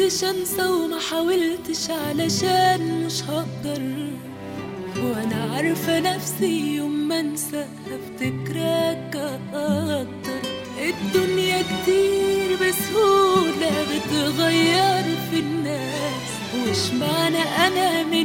حاولتش انسى وما حاولتش علشان مش هقدر وانا عارفة نفسي يوم ما انسى افتكرك اكتر الدنيا كتير بسهولة بتغير في الناس وش معنى انا من